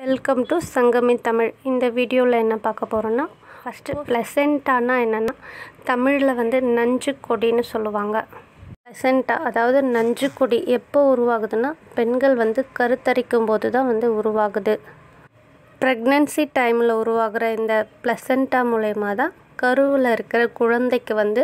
welcome to சங்கமி Tamil இந்த வீடியோவில் என்ன பார்க்க போகிறோன்னா ஃபஸ்ட்டு ப்ளசண்ட்டானா என்னென்னா தமிழில் வந்து நஞ்சு கொடின்னு சொல்லுவாங்க ப்ளசண்டா அதாவது நஞ்சு கொடி எப்போ உருவாகுதுன்னா பெண்கள் வந்து கருத்தரிக்கும் போது தான் வந்து உருவாகுது ப்ரெக்னென்சி டைமில் உருவாகிற இந்த ப்ளசண்டா மூலயமா தான் கருவில் இருக்கிற குழந்தைக்கு வந்து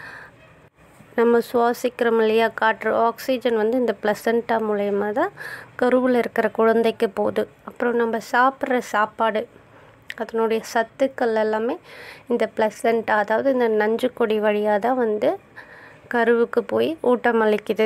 நம்ம சுவாசிக்கிறோம் இல்லையா காற்று ஆக்சிஜன் வந்து இந்த ப்ளசண்டா மூலயமா தான் கருவில் இருக்கிற குழந்தைக்கு போகுது அப்புறம் நம்ம சாப்பிட்ற சாப்பாடு அதனுடைய சத்துக்கள் எல்லாமே இந்த ப்ளசண்டா அதாவது இந்த நஞ்சு கொடி வழியாக தான் வந்து கருவுக்கு போய் ஊட்டம் அளிக்குது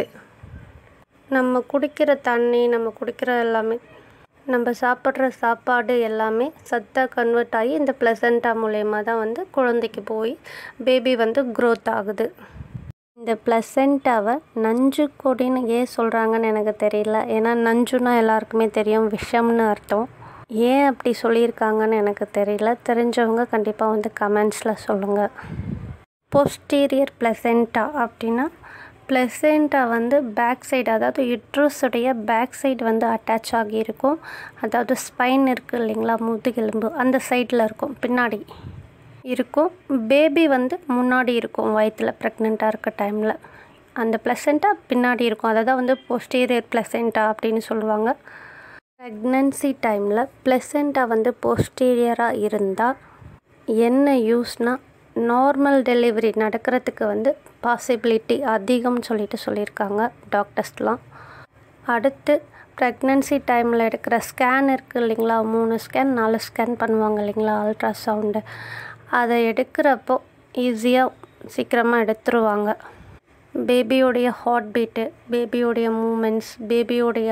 நம்ம குடிக்கிற தண்ணி நம்ம குடிக்கிற எல்லாமே நம்ம சாப்பிட்ற சாப்பாடு எல்லாமே சத்தாக கன்வெர்ட் ஆகி இந்த ப்ளசண்டா மூலயமா தான் வந்து குழந்தைக்கு போய் பேபி வந்து க்ரோத் ஆகுது இந்த ப்ளசண்ட்டாவை நஞ்சு கொடின்னு ஏன் சொல்கிறாங்கன்னு எனக்கு தெரியல ஏன்னா நஞ்சுனா எல்லாருக்குமே தெரியும் விஷம்னு அர்த்தம் ஏன் அப்படி சொல்லியிருக்காங்கன்னு எனக்கு தெரியல தெரிஞ்சவங்க கண்டிப்பாக வந்து கமெண்ட்ஸில் சொல்லுங்கள் போஸ்டீரியர் ப்ளசென்டா அப்படின்னா ப்ளசென்டா வந்து பேக் சைடு அதாவது யுட்ரஸுடைய பேக் சைடு வந்து அட்டாச் ஆகியிருக்கும் அதாவது ஸ்பைன் இருக்குது இல்லைங்களா முதுகெலும்பு அந்த சைடில் இருக்கும் பின்னாடி இருக்கும் பேபி வந்து முன்னாடி இருக்கும் வயிற்றில் ப்ரெக்னெண்ட்டாக இருக்க டைமில் அந்த ப்ளசென்ட்டா பின்னாடி இருக்கும் அதை தான் வந்து போஸ்டீரியர் ப்ளசென்டா அப்படின்னு சொல்லுவாங்க ப்ரெக்னன்சி டைமில் ப்ளசென்ட்டா வந்து போஸ்டீரியராக இருந்தால் என்ன யூஸ்னால் நார்மல் டெலிவரி நடக்கிறதுக்கு வந்து பாசிபிலிட்டி அதிகம்னு சொல்லிட்டு சொல்லியிருக்காங்க டாக்டர்ஸ்லாம் அடுத்து ப்ரெக்னன்சி டைமில் எடுக்கிற ஸ்கேன் இருக்குது இல்லைங்களா மூணு ஸ்கேன் நாலு ஸ்கேன் பண்ணுவாங்க இல்லைங்களா அல்ட்ராசவுண்டு அதை எடுக்கிறப்போ ஈஸியாக சீக்கிரமாக எடுத்துருவாங்க பேபியோடைய ஹார்ட் பீட்டு பேபியோடைய மூமெண்ட்ஸ் பேபியோடைய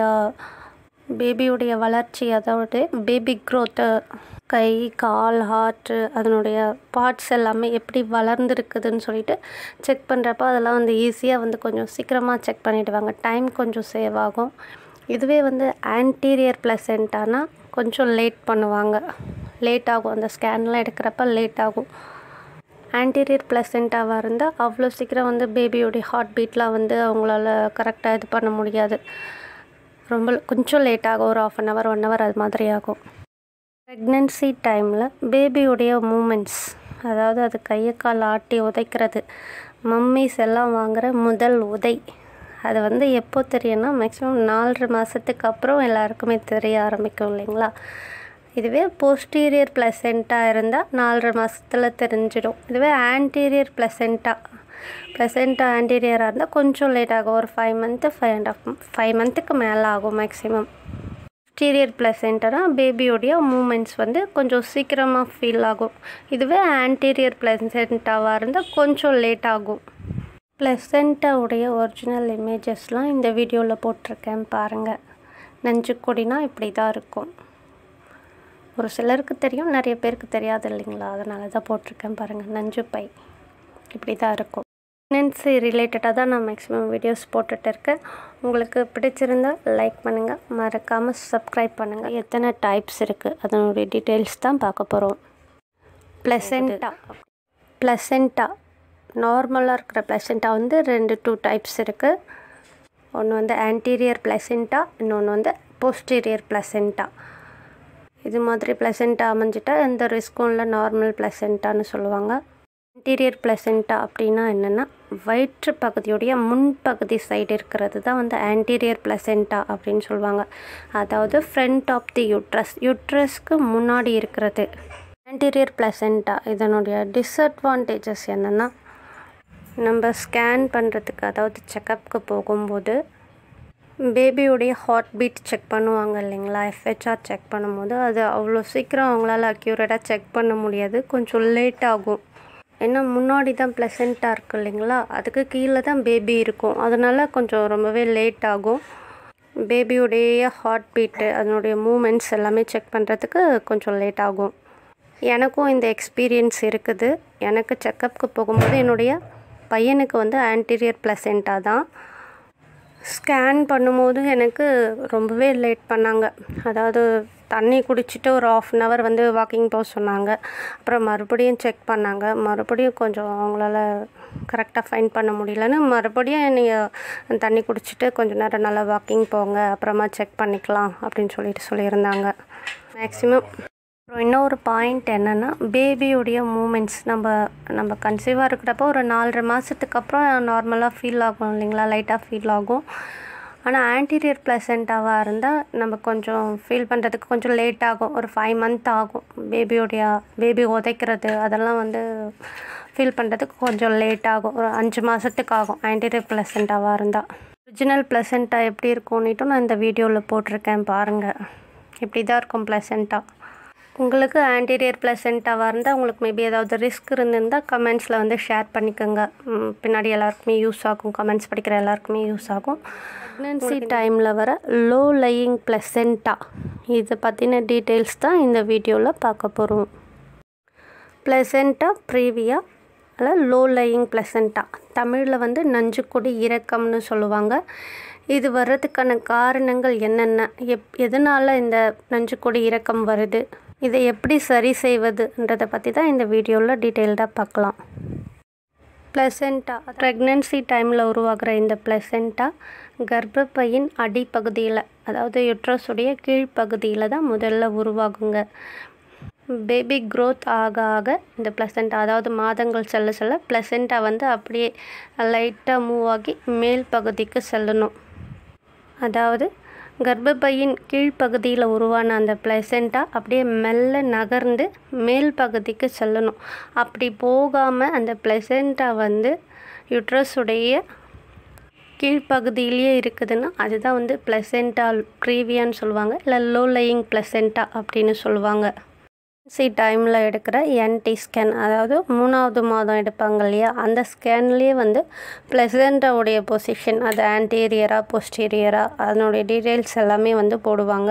பேபியோடைய வளர்ச்சி அதாவது பேபி க்ரோத்து கை கால் ஹார்ட்டு அதனுடைய பார்ட்ஸ் எல்லாமே எப்படி வளர்ந்துருக்குதுன்னு சொல்லிட்டு செக் பண்ணுறப்ப அதெல்லாம் வந்து ஈஸியாக வந்து கொஞ்சம் சீக்கிரமாக செக் பண்ணிவிடுவாங்க டைம் கொஞ்சம் சேவ் ஆகும் இதுவே வந்து ஆன்டீரியர் ப்ளசென்ட்டானா கொஞ்சம் லேட் பண்ணுவாங்க லேட் ஆகும் அந்த ஸ்கேன்லாம் எடுக்கிறப்ப லேட் ஆகும் ஆன்டீரியர் ப்ளசென்ட்டாவாக இருந்தால் அவ்வளோ சீக்கிரம் வந்து பேபியோடைய ஹார்ட் பீட்லாம் வந்து அவங்களால கரெக்டாக இது பண்ண முடியாது ரொம்ப கொஞ்சம் லேட் ஆகும் ஒரு half an hour one hour அது மாதிரி ஆகும் ப்ரெக்னென்சி டைமில் பேபியோடைய மூமெண்ட்ஸ் அதாவது அது கையை கால் ஆட்டி உதைக்கிறது மம்மிஸ் எல்லாம் வாங்குகிற முதல் உதை அது வந்து எப்போ தெரியும்னா மேக்ஸிமம் நாலரை மாதத்துக்கு அப்புறம் எல்லாருக்குமே தெரிய ஆரம்பிக்கும் இல்லைங்களா இதுவே போஸ்டீரியர் ப்ளசென்ட்டாக இருந்தால் நாலரை மாதத்தில் தெரிஞ்சிடும் இதுவே ஆன்டீரியர் ப்ளசென்ட்டா ப்ளசென்ட்டா ஆன்டீரியராக இருந்தால் கொஞ்சம் லேட் ஆகும் ஒரு five month five and half five மந்த்துக்கு மேலே ஆகும் மேக்ஸிமம் போஸ்டீரியர் ப்ளசென்ட்டானா பேபியோடைய மூமெண்ட்ஸ் வந்து கொஞ்சம் சீக்கிரமாக ஃபீல் ஆகும் இதுவே ஆன்டீரியர் ப்ளசென்ட்டாவாக இருந்தால் கொஞ்சம் லேட் ஆகும் ப்ளசென்ட்டாவுடைய ஒரிஜினல் இமேஜஸ்லாம் இந்த வீடியோவில் போட்டிருக்கேன் பாருங்கள் நஞ்சு கொடினா இப்படி தான் இருக்கும் ஒரு சிலருக்கு தெரியும் நிறைய பேருக்கு தெரியாது இல்லைங்களா அதனால தான் போட்டிருக்கேன் பாருங்கள் நஞ்சு பை இப்படி தான் இருக்கும் ப்ரெக்னென்சி ரிலேட்டடாக தான் நான் மேக்ஸிமம் வீடியோஸ் போட்டுட்டு இருக்கேன் உங்களுக்கு பிடிச்சிருந்தால் லைக் பண்ணுங்கள் மறக்காமல் சப்ஸ்கிரைப் பண்ணுங்கள் எத்தனை டைப்ஸ் இருக்குது அதனுடைய டீட்டெயில்ஸ் தான் பார்க்க போகிறோம் ப்ளசென்ட்டா ப்ளசென்ட்டா நார்மலாக இருக்கிற ப்ளசென்ட்டா வந்து ரெண்டு டூ டைப்ஸ் இருக்குது ஒன்று வந்து ஆன்டீரியர் ப்ளசென்ட்டா இன்னொன்று வந்து போஸ்டீரியர் ப்ளசென்ட்டா இது மாதிரி ப்ளசென்ட்டா அமைஞ்சிட்டா எந்த ரிஸ்க்கும் இல்லை நார்மல் ப்ளசென்ட்டான்னு சொல்லுவாங்க இன்டீரியர் ப்ளசென்ட்டா அப்படின்னா என்னென்னா வயிற்று பகுதியுடைய முன்பகுதி சைடு இருக்கிறது தான் வந்து ஆன்டீரியர் ப்ளசென்ட்டா அப்படின்னு சொல்லுவாங்க அதாவது ஃப்ரண்ட் ஆஃப் தி யூட்ரஸ் யூட்ரஸ்க்கு முன்னாடி இருக்கிறது ஆன்டீரியர் ப்ளசென்ட்டா இதனுடைய டிஸ்அட்வான்டேஜஸ் என்னென்னா நம்ம ஸ்கேன் பண்ணுறதுக்கு அதாவது செக்கப்புக்கு போகும்போது பேபியோடைய ஹார்ட் பீட் செக் பண்ணுவாங்க இல்லைங்களா எஃப்ஹெச்ஆர் செக் பண்ணும்போது அது அவ்வளோ சீக்கிரம் அவங்களால அக்யூரேட்டாக செக் பண்ண முடியாது கொஞ்சம் லேட் ஆகும் ஏன்னா முன்னாடி தான் ப்ளசண்ட்டாக இருக்குது இல்லைங்களா அதுக்கு கீழே தான் பேபி இருக்கும் அதனால் கொஞ்சம் ரொம்பவே லேட் ஆகும் பேபியோடைய ஹார்ட் பீட்டு அதனுடைய மூமெண்ட்ஸ் எல்லாமே செக் பண்ணுறதுக்கு கொஞ்சம் லேட் ஆகும் எனக்கும் இந்த எக்ஸ்பீரியன்ஸ் இருக்குது எனக்கு செக்கப்புக்கு போகும்போது என்னுடைய பையனுக்கு வந்து ஆன்டீரியர் ப்ளசென்ட்டாக தான் ஸ்கேன் பண்ணும்போது எனக்கு ரொம்பவே லேட் பண்ணாங்க அதாவது தண்ணி குடிச்சிட்டு ஒரு ஆஃப் அன் ஹவர் வந்து வாக்கிங் போக சொன்னாங்க அப்புறம் மறுபடியும் செக் பண்ணாங்க மறுபடியும் கொஞ்சம் அவங்களால கரெக்டாக ஃபைன் பண்ண முடியலன்னு மறுபடியும் நீங்கள் தண்ணி குடிச்சிட்டு கொஞ்ச நேரம் நல்லா வாக்கிங் போங்க அப்புறமா செக் பண்ணிக்கலாம் அப்படின்னு சொல்லிட்டு சொல்லியிருந்தாங்க மேக்ஸிமம் அப்புறம் இன்னொரு பாயிண்ட் என்னென்னா பேபியோடைய மூமெண்ட்ஸ் நம்ம நம்ம கன்சீவாக இருக்கிறப்போ ஒரு நாலரை மாதத்துக்கு அப்புறம் நார்மலாக ஃபீல் ஆகும் இல்லைங்களா லைட்டாக ஃபீல் ஆகும் ஆனால் ஆன்டீரியர் ப்ளசண்ட்டாவாக இருந்தால் நம்ம கொஞ்சம் ஃபீல் பண்ணுறதுக்கு கொஞ்சம் லேட் ஆகும் ஒரு ஃபைவ் மந்த் ஆகும் பேபியோடைய பேபி உதைக்கிறது அதெல்லாம் வந்து ஃபீல் பண்ணுறதுக்கு கொஞ்சம் லேட் ஆகும் ஒரு அஞ்சு மாதத்துக்கு ஆகும் ஆன்டீரியர் ப்ளசண்ட்டாவாக இருந்தால் ஒரிஜினல் ப்ளசண்ட்டாக எப்படி இருக்கும்னுட்டும் நான் இந்த வீடியோவில் போட்டிருக்கேன் பாருங்கள் இப்படி தான் இருக்கும் ப்ளசண்ட்டாக உங்களுக்கு ஆன்டீரியர் ப்ளசண்ட்டாவாக இருந்தால் உங்களுக்கு மேபி ஏதாவது ரிஸ்க் இருந்திருந்தால் கமெண்ட்ஸில் வந்து ஷேர் பண்ணிக்கோங்க ம், பின்னாடி எல்லாருக்குமே யூஸ் ஆகும் கமெண்ட்ஸ் படிக்கிற எல்லாருக்குமே யூஸ் ஆகும் ப்ரெக்னென்சி டைமில் வர லோ லையிங் ப்ளசென்ட்டா இதை பற்றின டீட்டெயில்ஸ் தான் இந்த வீடியோவில் பார்க்க போகிறோம் ப்ளசென்ட்டா ப்ரீவியா அல்ல லோ லையிங் ப்ளசென்ட்டா தமிழில் வந்து நஞ்சுக்கொடி இறக்கம்னு சொல்லுவாங்க இது வர்றதுக்கான காரணங்கள் என்னென்ன எப் எதனால் இந்த நஞ்சுக்கொடி இறக்கம் வருது இதை எப்படி சரி செய்வதுன்றதை பற்றி தான் இந்த வீடியோவில் டீட்டெயில்டாக பார்க்கலாம் ப்ளசென்ட்டா ப்ரெக்னென்சி டைமில் உருவாகிற இந்த ப்ளசென்ட்டா கர்ப்பப்பையின் அடிப்பகுதியில் அதாவது யுட்ரஸுடைய கீழ்ப்பகுதியில் தான் முதல்ல உருவாகுங்க பேபி growth ஆக ஆக இந்த ப்ளசென்ட்டா அதாவது மாதங்கள் செல்ல செல்ல ப்ளசென்ட்டா வந்து அப்படியே லைட்டாக மூவ் ஆகி மேல் பகுதிக்கு செல்லணும் அதாவது கர்ப்பப்பையின் கீழ்ப்பகுதியில் உருவான அந்த பிளசென்ட்டா அப்படியே மெல்ல நகர்ந்து மேல் பகுதிக்கு செல்லணும் அப்படி போகாமல் அந்த பிளசென்ட்டா வந்து யுட்ரஸுடைய கீழ்ப்பகுதியிலேயே இருக்குதுன்னா அதுதான் வந்து பிளசென்ட்டா ப்ரீவியான்னு சொல்லுவாங்க இல்லை லோ லையிங் பிளசென்ட்டா அப்படின்னு சொல்லுவாங்க சி டைமில் எடுக்கிற என்டி ஸ்கேன் அதாவது மூணாவது மாதம் எடுப்பாங்க இல்லையா அந்த ஸ்கேன்லேயே வந்து ப்ளசண்டாவுடைய பொசிஷன் அது ஆன்டீரியராக போஸ்டீரியராக அதனுடைய டீட்டெயில்ஸ் எல்லாமே வந்து போடுவாங்க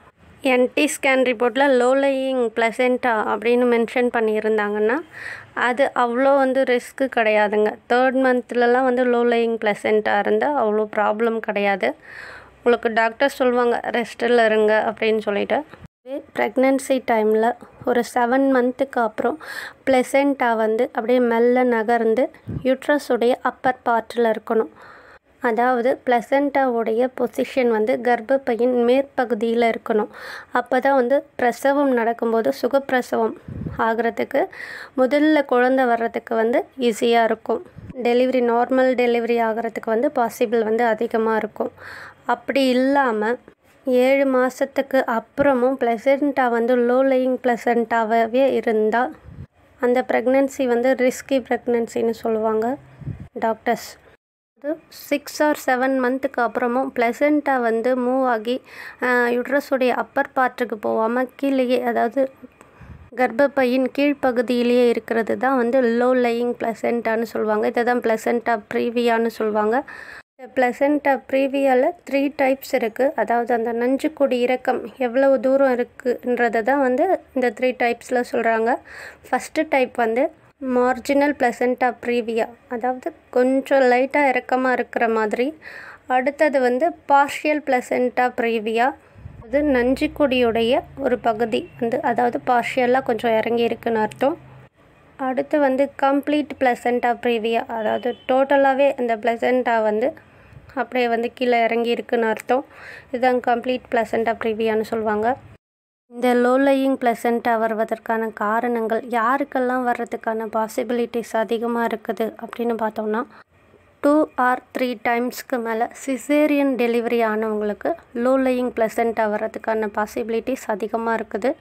என்டி ஸ்கேன் ரிப்போர்ட்டில் லோ லையிங் ப்ளசென்ட்டா அப்படின்னு மென்ஷன் பண்ணியிருந்தாங்கன்னா அது அவ்வளோ வந்து ரிஸ்க்கு கிடையாதுங்க தேர்ட் மந்த்லலாம் வந்து லோ லையிங் ப்ளசென்ட்டா இருந்தால் அவ்வளோ ப்ராப்ளம் கிடையாது உங்களுக்கு டாக்டர் சொல்லுவாங்க ரெஸ்ட்டில் இருங்க அப்படின்னு சொல்லிட்டு ப்ரெக்னென்சி டைமில் ஒரு செவன் மந்த்துக்கு அப்புறம் ப்ளசென்ட்டா வந்து அப்படியே மெல்ல நகர்ந்து யூட்ரஸுடைய அப்பர் பார்ட்டில் இருக்கணும் அதாவது ப்ளசண்டாவுடைய பொசிஷன் வந்து கர்ப்பப்பையின் மேற்பகுதியில் இருக்கணும் அப்போ தான் வந்து பிரசவம் நடக்கும்போது சுகப்பிரசவம் ஆகிறதுக்கு முதல்ல குழந்தை வர்றதுக்கு வந்து ஈஸியாக இருக்கும் டெலிவரி நார்மல் டெலிவரி ஆகிறதுக்கு வந்து பாசிபிள் வந்து அதிகமாக இருக்கும் அப்படி இல்லாமல் ஏழு மாதத்துக்கு அப்புறமும் ப்ளசண்டா வந்து லோ லையிங் ப்ளசண்ட்டாகவே இருந்தால் அந்த ப்ரெக்னென்சி வந்து ரிஸ்கி ப்ரெக்னென்சின்னு சொல்லுவாங்க டாக்டர்ஸ் அது சிக்ஸ் ஆர் செவன் மந்த்துக்கு அப்புறமும் ப்ளசண்டா வந்து மூவ் ஆகி யுட்ரஸுடைய அப்பர் பார்ட்டுக்கு போகாமல் கீழேயே அதாவது கர்ப்பப்பையின் கீழ்ப்பகுதியிலேயே இருக்கிறது தான் வந்து லோ லையிங் ப்ளசென்ட்டான்னு சொல்லுவாங்க இதை தான் ப்ளசென்ட்டா ப்ரீவியான்னு சொல்லுவாங்க இந்த ப்ளசென்ட்டா ப்ரீவியாவில் த்ரீ டைப்ஸ் இருக்குது அதாவது அந்த நஞ்சுக்கொடி இறக்கம் எவ்வளவு தூரம் இருக்குன்றதை தான் வந்து இந்த த்ரீ டைப்ஸில் சொல்கிறாங்க ஃபஸ்ட்டு டைப் வந்து மார்ஜினல் ப்ளசென்ட்டா ப்ரீவியா அதாவது கொஞ்சம் லைட்டாக இறக்கமாக இருக்கிற மாதிரி அடுத்தது வந்து பார்ஷியல் ப்ளசென்ட்டா ப்ரீவியா அது நஞ்சுக்கொடியுடைய ஒரு பகுதி வந்து அதாவது பார்ஷியலாக கொஞ்சம் இறங்கி இருக்குன்னு அர்த்தம் அடுத்து வந்து கம்ப்ளீட் ப்ளசண்டா ப்ரீவியா அதாவது டோட்டலாகவே அந்த ப்ளசண்டா வந்து அப்படியே வந்து கீழே இறங்கி இருக்குன்னு அர்த்தம் இதுதான் கம்ப்ளீட் ப்ளசண்டா ப்ரீவியான்னு சொல்லுவாங்க இந்த லோ லையிங் ப்ளசண்டா வருவதற்கான காரணங்கள் யாருக்கெல்லாம் வர்றதுக்கான பாசிபிலிட்டிஸ் அதிகமாக இருக்குது அப்படின்னு பார்த்தோம்னா டூ ஆர் த்ரீ டைம்ஸ்க்கு மேலே சிசேரியன் டெலிவரி ஆனவங்களுக்கு லோ லையிங் ப்ளசண்டா வர்றதுக்கான பாசிபிலிட்டிஸ் அதிகமாக இருக்குது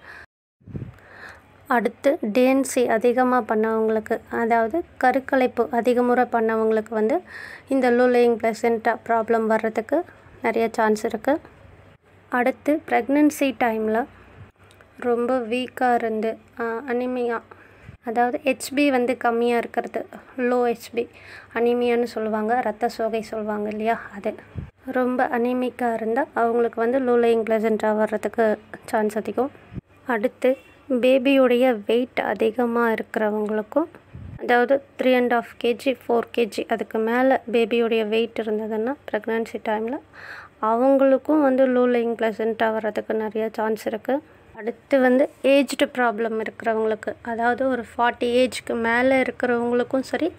அடுத்து டிஎன்சி அதிகமாக பண்ணவங்களுக்கு அதாவது கருக்கலைப்பு அதிக முறை பண்ணவங்களுக்கு வந்து இந்த லோ லேயிங் ப்ளசென்ட்டா ப்ராப்ளம் வர்றதுக்கு நிறைய சான்ஸ் இருக்குது அடுத்து ப்ரெக்னென்சி டைமில் ரொம்ப வீக்காக இருந்து அனிமியா அதாவது ஹெச்பி வந்து கம்மியாக இருக்கிறது லோ ஹெச்பி அனிமியான்னு சொல்லுவாங்க ரத்த சோகை சொல்லுவாங்க இல்லையா அது ரொம்ப அனிமிக்காக இருந்தால் அவங்களுக்கு வந்து லோ லேயிங் ப்ளசென்ட்டா வர்றதுக்கு சான்ஸ் அதிகம் அடுத்து பேபியுடைய வெயிட் அதிகமாக இருக்கிறவங்களுக்கும் அதாவது three and half KG four KG அதுக்கு மேலே பேபியுடைய வெயிட் இருந்ததுன்னா ப்ரெக்னன்சி டைமில் அவங்களுக்கும் வந்து லோ லைங் ப்ளசண்ட்டாக வர்றதுக்கு நிறைய சான்ஸ் இருக்குது அடுத்து வந்து ஏஜ்டு ப்ராப்ளம் இருக்கிறவங்களுக்கு அதாவது ஒரு ஃபார்ட்டி ஏஜ்க்கு மேலே இருக்கிறவங்களுக்கும் சரி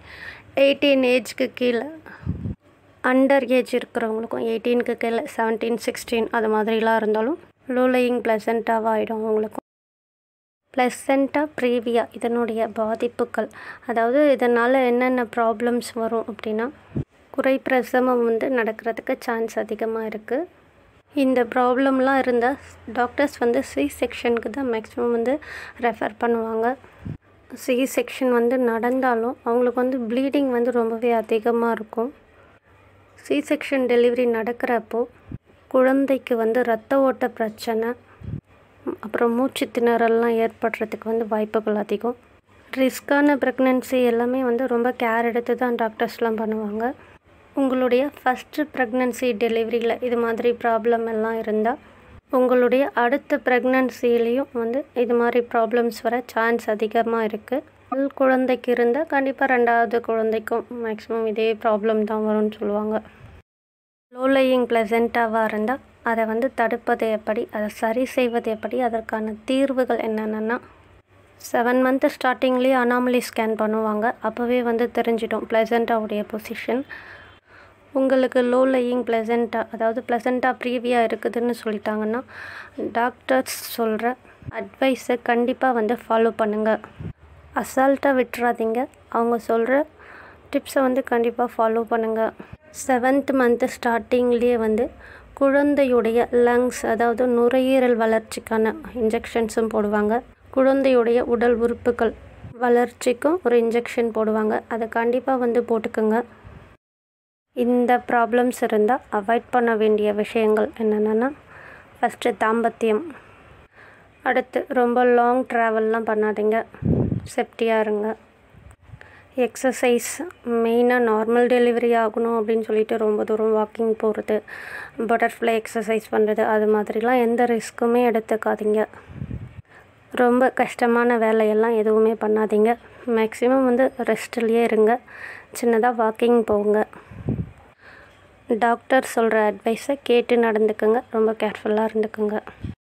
எயிட்டீன் ஏஜ்க்கு கீழே அண்டர் ஏஜ் இருக்கிறவங்களுக்கும் எயிட்டீனுக்கு கீழே செவன்டீன் சிக்ஸ்டீன் அது மாதிரிலாம் இருந்தாலும் லோலையிங் ப்ளசண்ட்டாக ஆகிடும் அவங்களுக்கும் ப்ளசண்ட்டாக ப்ரீவியா இதனுடைய பாதிப்புகள் அதாவது இதனால் என்னென்ன ப்ராப்ளம்ஸ் வரும் அப்படின்னா குறை பிரசவம் வந்து நடக்கிறதுக்கு சான்ஸ் அதிகமாக இருக்குது இந்த ப்ராப்ளம்லாம் இருந்தால் டாக்டர்ஸ் வந்து சி செக்ஷனுக்கு தான் மேக்ஸிமம் வந்து ரெஃபர் பண்ணுவாங்க சி செக்ஷன் வந்து நடந்தாலும் அவங்களுக்கு வந்து ப்ளீடிங் வந்து ரொம்பவே அதிகமாக இருக்கும் சி செக்ஷன் டெலிவரி நடக்கிறப்போ குழந்தைக்கு வந்து ரத்த ஓட்ட பிரச்சனை அப்புறம் மூச்சு திணறல்லாம் ஏற்படுறதுக்கு வந்து வாய்ப்புகள் அதிகம் ரிஸ்க்கான ப்ரெக்னென்சி எல்லாமே வந்து ரொம்ப கேர் எடுத்து தான் டாக்டர்ஸ்லாம் பண்ணுவாங்க உங்களுடைய ஃபஸ்ட்டு ப்ரெக்னென்சி டெலிவரியில் இது மாதிரி ப்ராப்ளம் எல்லாம் இருந்தால் உங்களுடைய அடுத்த ப்ரெக்னென்சிலையும் வந்து இது மாதிரி ப்ராப்ளம்ஸ் வர சான்ஸ் அதிகமாக இருக்குது முதல் குழந்தைக்கு இருந்தால் கண்டிப்பாக ரெண்டாவது குழந்தைக்கும் மேக்ஸிமம் இதே ப்ராப்ளம் தான் வரும்னு சொல்லுவாங்க லோலையிங் ப்ளசண்ட்டாவாக இருந்தால் அதை வந்து தடுப்பது எப்படி அதை சரி செய்வது எப்படி அதற்கான தீர்வுகள் என்னென்னா செவன் மந்த்து ஸ்டார்டிங்லேயே அனாமலி ஸ்கேன் பண்ணுவாங்க அப்போவே வந்து தெரிஞ்சிடும் ப்ளசண்ட்டாவுடைய பொசிஷன் உங்களுக்கு லோ லையிங் ப்ளசண்ட்டாக அதாவது ப்ளசண்ட்டாக ப்ரீவியாக இருக்குதுன்னு சொல்லிட்டாங்கன்னா டாக்டர்ஸ் சொல்கிற அட்வைஸை கண்டிப்பாக வந்து ஃபாலோ பண்ணுங்கள் அசால்ட்டாக விட்டுறாதீங்க அவங்க சொல்கிற டிப்ஸை வந்து கண்டிப்பாக ஃபாலோ பண்ணுங்கள் செவன்த் மந்த்து ஸ்டார்டிங்லேயே வந்து குழந்தையுடைய லங்ஸ் அதாவது நுரையீரல் வளர்ச்சிக்கான இன்ஜெக்ஷன்ஸும் போடுவாங்க குழந்தையுடைய உடல் உறுப்புகள் வளர்ச்சிக்கும் ஒரு இன்ஜெக்ஷன் போடுவாங்க அதை கண்டிப்பாக வந்து போட்டுக்கோங்க இந்த ப்ராப்ளம்ஸ் இருந்தால் அவாய்ட் பண்ண வேண்டிய விஷயங்கள் என்னென்னா ஃபஸ்ட்டு தாம்பத்தியம் அடுத்து ரொம்ப லாங் ட்ராவல்லாம் பண்ணாதீங்க சேஃப்டியாக இருங்க எக்ஸசைஸ் மெயினாக நார்மல் டெலிவரி ஆகணும் அப்படின்னு சொல்லிட்டு ரொம்ப தூரம் வாக்கிங் போகிறது பட்டர்ஃப்ளை எக்ஸசைஸ் பண்ணுறது அது மாதிரிலாம் எந்த ரிஸ்க்குமே எடுத்துக்காதீங்க ரொம்ப கஷ்டமான வேலையெல்லாம் எதுவுமே பண்ணாதீங்க மேக்ஸிமம் வந்து ரெஸ்ட்லேயே இருங்க சின்னதாக வாக்கிங் போங்க டாக்டர் சொல்கிற அட்வைஸை கேட்டு நடந்துக்குங்க ரொம்ப கேர்ஃபுல்லாக இருந்துக்குங்க